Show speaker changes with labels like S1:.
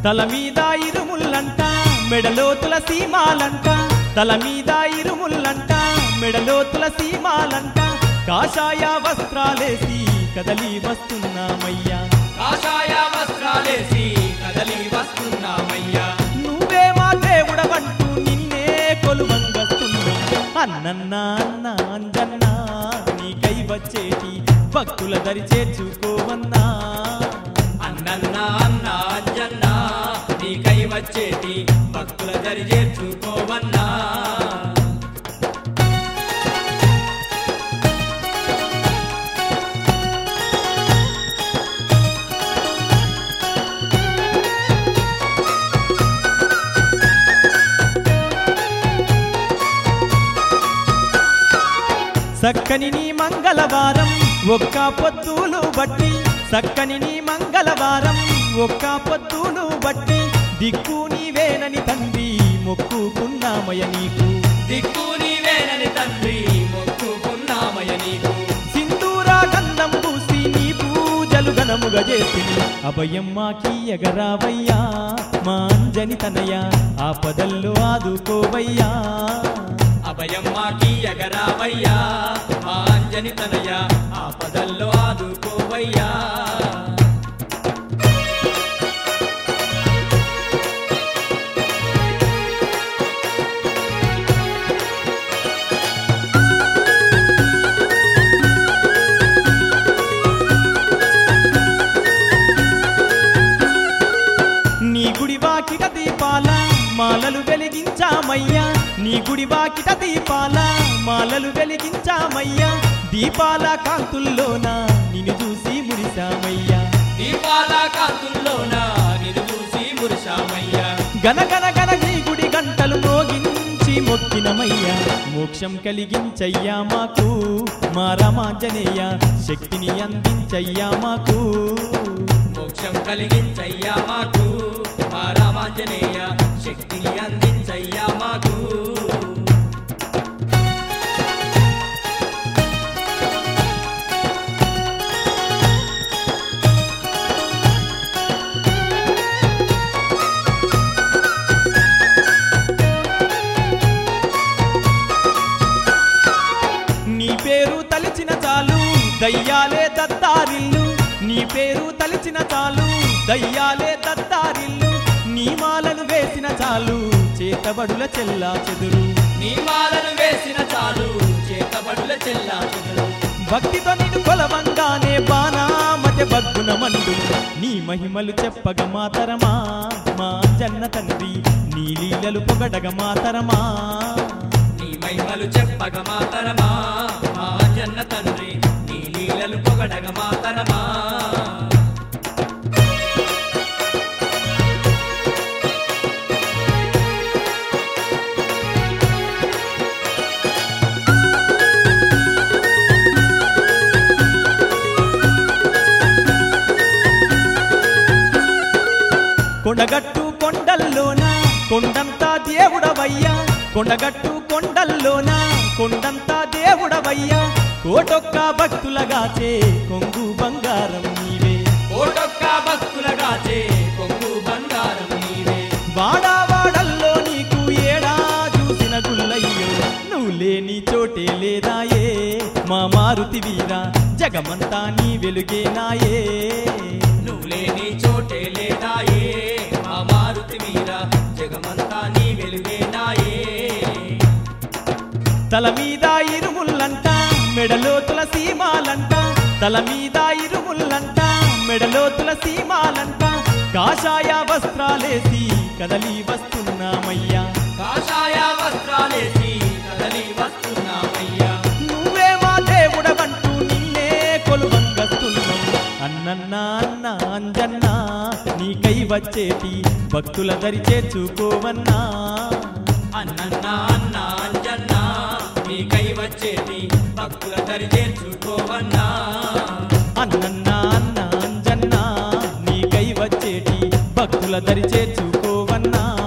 S1: తల మీద ఇరుముల్లంట మెడలో తులసి మాలంట తల మీద ఇరుముల్లంట మెడలో తులసి మాలంట కాషాయ వస్త్రాలేసి కదలి వస్తున్నామయ్యా
S2: కాషాయ వస్త్రాలేసి కదలి వస్తున్నామయ్యా
S1: నువ్వే మా దేవుడవంటూ నిన్నే కొలువంగస్తున్నా అన్నన్న అన్న అంజన్న నీకై వచ్చేటి భక్తుల దరి చేర్చుకోవన్నా
S2: అన్నన్న అన్న అంజన్న నీకై వచ్చేటి భక్తుల దరి చేర్చుకోవన్నా
S1: సక్కని నీ మంగళవారం ఒక్క పొద్దులు బట్టి సక్కని నీ మంగళవారం ఒక్క పొద్దులు బట్టి దిక్కు నీవేనని తండ్రి మొక్కుకున్నామయ నీకు
S2: దిక్కు నీవేనని తండ్రి మొక్కుకున్నామయ నీకు
S1: సింధూర గంధం పూసి నీ పూజలు ఘనముగా చేసి అభయం మాకి ఎగరావయ్యా మా అంజని తనయ ఆపదల్లో ఆదుకోవయ్యా
S2: అభయం మాకి ఎగరావయ్యా మా అంజని తనయ ఆపదల్లో ఆదుకోవయ్యా
S1: నీ గుడి వాకిట దీపాల మాలలు వెలిగించామయ్యా నీ గుడి వాకిట దీపాల మాలలు వెలిగించామయ్యా దీపాల కాంతుల్లోన నిన్ను చూసి మురిశామయ్యా
S2: దీపాల కాంతుల్లోన నిన్ను చూసి మురిశామయ్యా
S1: గనగన గన నీ గుడి గంటలు మోగించి మొక్కినమయ్యా మోక్షం కలిగించయ్యా మాకు మా రమాంజనేయ శక్తిని అందించయ్యా మాకు
S2: మోక్షం కలిగించయ్యా మాకు మా రామాంజనేయ శక్తిని అందించయ్యా మాకు
S1: నీ పేరు తలిచిన చాలు దయ్యాలే దత్తారిల్లు నీ పేరు తలిచిన చాలు దయ్యాలే దత్తారిల్లు నీ మాలను వేసిన చాలు చేతబడుల చెల్లా చెదురు
S2: నీ మాలను వేసిన చాలు చేతబడుల చెల్లా చెదురు
S1: భక్తితో నిన్ను కొలవంగానే బాణామతి బగ్గున మండు నీ మహిమలు చెప్పగ మాతరమా మా జన్న తండ్రి నీ లీలలు పొగడగ మాతరమా
S2: నీ మహిమలు చెప్పగ మాతరమా మా జన్న తండ్రి నీ లీలలు పొగడగ మాతరమా
S1: కొండగట్టు కొండల్లోన కొండంతా దేవుడవయ్యా కొండగట్టు కొండల్లోన కొండంతా దేవుడవయ్యా కోటొక్క భక్తులగాచే కొంగు బంగారం నీవే
S2: కోటొక్క భక్తులగాచే కొంగు బంగారం నీవే
S1: వాడావాడల్లో నీకు ఏడా చూసిన గుల్లయ్యో నువ్వు లేని చోటే లేదాయే మా మారుతి వీరా జగమంతా నీ వెలుగేనాయే
S2: నువ్వు లేని చోటే లేదాయే మా మారుతి మీర జగమంతా నీ వెలుగేనాయే
S1: తల మీద ఇరుముల్లంట మెడలో తులసి మాలంట తల మీద ఇరుముల్లంట మెడలో తులసి మాలంట కాషాయ వస్త్రాలేసి కదలి వస్తున్నామయ్యా
S2: కాషాయ వస్త్రాలేసి కదలి వస్తున్నామయ్యా
S1: నువ్వే మా దేవుడవంటూ నిన్నే కొలువంగస్తున్నాం అన్నన్న అన్న అంజన్న నీకై వచ్చేటి భక్తుల దరి చేర్చుకోవన్నా
S2: అన్నన్న అన్న అంజన్న నీకై వచ్చేటి భక్తుల దరి చేర్చుకోవన్నా
S1: అన్నన్న అన్న అంజన్న నీకై వచ్చేటి భక్తుల దరి చేర్చుకోవన్నా